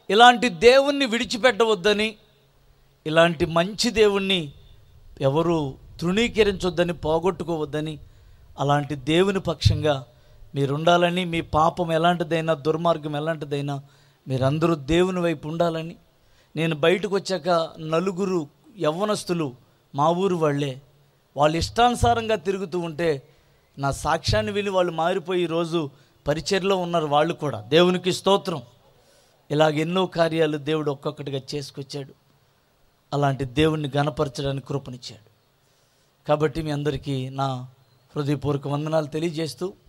ఇలాంటి దేవుణ్ణి విడిచిపెట్టవద్దని ఇలాంటి మంచి దేవుణ్ణి ఎవరు తృణీకరించొద్దని పోగొట్టుకోవద్దని అలాంటి దేవుని పక్షంగా మీరుండాలని మీ పాపం ఎలాంటిదైనా దుర్మార్గం ఎలాంటిదైనా మీరందరూ దేవుని వైపు ఉండాలని నేను బయటకు వచ్చాక నలుగురు యవ్వనస్తులు మా ఊరు వాళ్ళే వాళ్ళు ఇష్టానుసారంగా తిరుగుతూ ఉంటే నా సాక్ష్యాన్ని విని వాళ్ళు మారిపోయి ఈరోజు పరిచర్లో ఉన్నారు వాళ్ళు కూడా దేవునికి స్తోత్రం ఇలాగ ఎన్నో కార్యాలు దేవుడు ఒక్కొక్కటిగా చేసుకొచ్చాడు అలాంటి దేవుణ్ణి గణపరచడానికి కృపనిచ్చాడు కాబట్టి మీ అందరికీ నా హృదయపూర్వక వందనాలు తెలియజేస్తూ